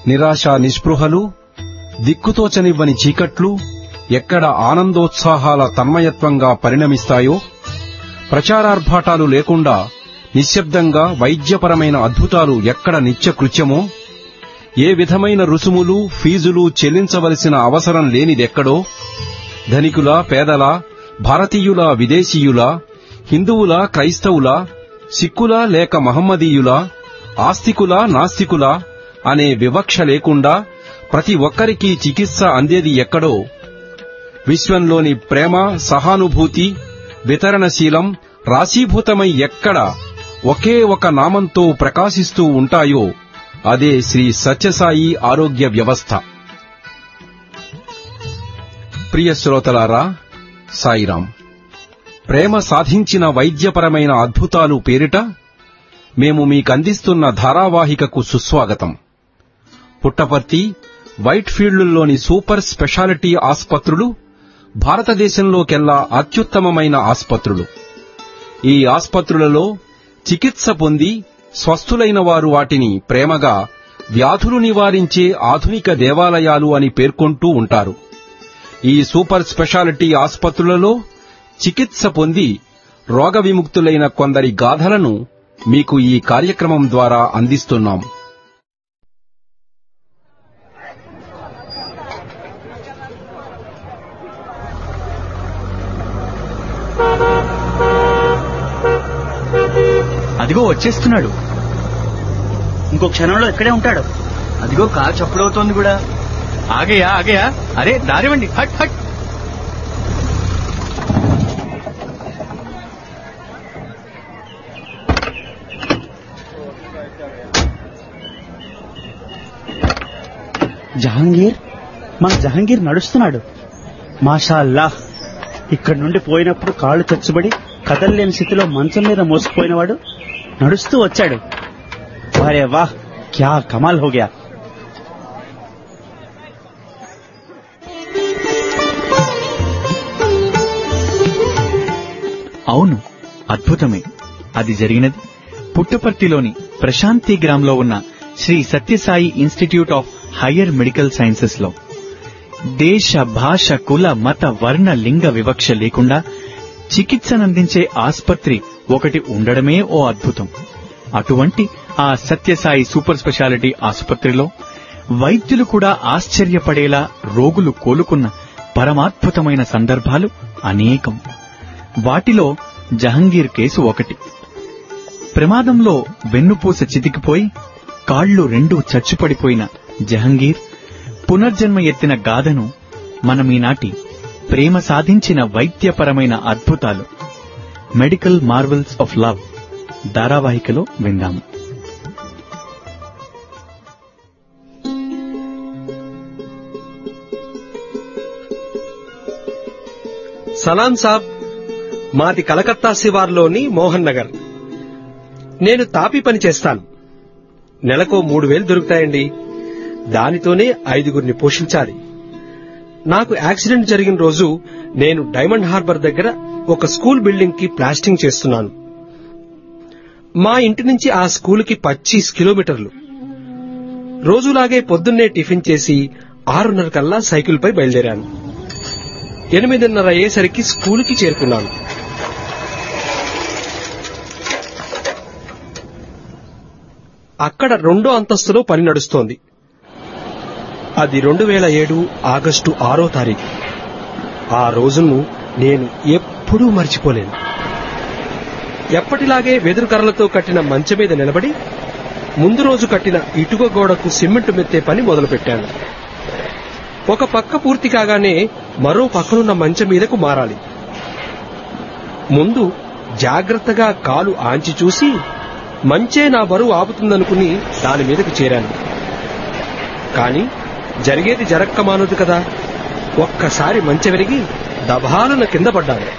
నిరాశ నిస్పృహలు దిక్కుతోచనివ్వని చీకట్లు ఎక్కడ ఆనందోత్సాహాల తన్మయత్వంగా పరిణమిస్తాయో ప్రచారార్భాటాలు లేకుండా నిశ్శబ్దంగా వైద్యపరమైన అద్భుతాలు ఎక్కడ నిత్యకృత్యమో ఏ విధమైన రుసుములు ఫీజులు చెల్లించవలసిన అవసరం లేనిదెక్కడో ధనికుల పేదల భారతీయుల విదేశీయుల హిందువుల క్రైస్తవుల సిక్కుల లేక మహమ్మదీయుల ఆస్తికుల నాస్తికుల అనే వివక్ష లేకుండా ప్రతి ఒక్కరికి చికిత్స అందేది ఎక్కడో విశ్వంలోని ప్రేమ సహానుభూతి వితరణశీలం రాశీభూతమై ఎక్కడ ఒకే ఒక నామంతో ప్రకాశిస్తూ ఉంటాయో అదే శ్రీ సత్యసాయి ఆరోగ్య వ్యవస్థ ప్రియ శ్రోతలారా సాయిరాం ప్రేమ సాధించిన వైద్యపరమైన అద్భుతాలు పేరిట మేము మీకందిస్తున్న ధారావాహికకు సుస్వాగతం పుట్టపర్తి వైట్ ఫీల్డ్లోని సూపర్ స్పెషాలిటీ ఆస్పత్రులు భారతదేశంలోకెల్లా అత్యుత్తమమైన ఆస్పత్రులు ఈ ఆస్పత్రులలో చికిత్స పొంది స్వస్థులైన వారు వాటిని ప్రేమగా వ్యాధులు నివారించే ఆధునిక దేవాలయాలు అని పేర్కొంటూ ఉంటారు ఈ సూపర్ స్పెషాలిటీ ఆస్పత్రులలో చికిత్స పొంది రోగ విముక్తులైన కొందరి గాథలను మీకు ఈ కార్యక్రమం ద్వారా అందిస్తున్నాం అదిగో వచ్చేస్తున్నాడు ఇంకో క్షణంలో ఇక్కడే ఉంటాడు అదిగో కారు చప్పుడవుతోంది కూడా ఆగయా ఆగయా అరే దారివ్వండి హట్ హట్ జహాంగీర్ మన జహాంగీర్ నడుస్తున్నాడు మాషా అల్లాహ్ ఇక్కడి నుండి పోయినప్పుడు కాళ్ళు చచ్చుబడి కదలలేని స్థితిలో మంచం మీద మోసుకుపోయినవాడు నడుస్తూ వచ్చాడు వారే వాహ్ క్యా కమాల్ హో గయా అవును అద్భుతమే అది జరిగినది పుట్టపర్తిలోని ప్రశాంతి గ్రామ్లో ఉన్న Shri Sathya Sai institute of higher medical sciences లో దేశ భాష కుల మత వర్ణ లింగ వివక్ష లేకుండా చికిత్సనందించే ఆస్పత్రి ఒకటి ఉండడమే ఓ అద్భుతం అటువంటి ఆ సత్యసాయి సూపర్ స్పెషాలిటీ ఆసుపత్రిలో వైద్యులు కూడా ఆశ్చర్యపడేలా రోగులు కోలుకున్న పరమాద్భుతమైన సందర్భాలు అనేకం వాటిలో జహంగీర్ కేసు ఒకటి ప్రమాదంలో వెన్నుపూస చితికిపోయి కాళ్లు రెండూ చచ్చుపడిపోయిన జహంగీర్ పునర్జన్మ ఎత్తిన గాథను మనమీనాటి ప్రేమ సాధించిన వైద్యపరమైన అద్భుతాలు మెడికల్ మార్వెల్స్ ఆఫ్ లవ్ ధారావాహికలో విందాము సలాం సాబ్ మాది కలకత్తా శివార్లోని మోహన్ నగర్ నేను తాపి పని చేస్తాను నెలకో మూడు వేలు దొరుకుతాయండి దానితోనే ఐదుగురిని పోషించాలి నాకు యాక్సిడెంట్ జరిగిన రోజు నేను డైమండ్ హార్బర్ దగ్గర ఒక స్కూల్ బిల్డింగ్ కి ప్లాస్టింగ్ చేస్తున్నాను మా ఇంటి నుంచి ఆ స్కూలుకి పచ్చీస్ కిలోమీటర్లు రోజులాగే పొద్దున్నే టిఫిన్ చేసి ఆరున్నర కల్లా సైకిల్పై బయలుదేరాను ఎనిమిదిన్నర అయ్యేసరికి స్కూలుకి చేరుకున్నాను అక్కడ రెండో అంతస్తులో పని నడుస్తోంది అది రెండు వేల ఏడు ఆగస్టు ఆరో తారీఖు ఆ రోజును నేను ఎప్పుడూ మర్చిపోలేను ఎప్పటిలాగే వెదురు కర్రలతో కట్టిన మంచం మీద నిలబడి ముందు రోజు కట్టిన ఇటుక గోడకు సిమెంట్ మెత్తే పని మొదలుపెట్టాను ఒక పక్క పూర్తి కాగానే మరో పక్కనున్న మంచం మీదకు మారాలి ముందు జాగ్రత్తగా కాలు ఆంచి చూసి మంచే నా బరువు ఆపుతుందనుకుని దాని మీదకు చేరాను కాని జరిగేది జరక్క మానదు కదా ఒక్కసారి మంచె విరిగి దబాలన కింద పడ్డాను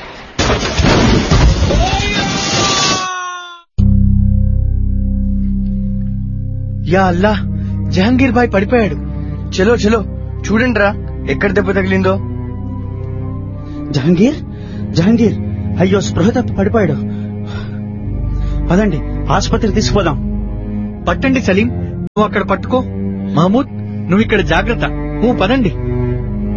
యా అల్లా జహంగీర్ భాయ్ పడిపోయాడు చలో చలో చూడండి రా ఎక్కడ దెబ్బ తగిలిందో జహంగీర్ జహంగీర్ అయ్యో స్పృహ తప్పి పడిపోయాడు పదండి ఆసుపత్రికి తీసుకుపోదాం పట్టండి సలీం నువ్వు అక్కడ పట్టుకో మహమూద్ నువ్వు ఇక్కడ జాగ్రత్త నువ్వు పదండి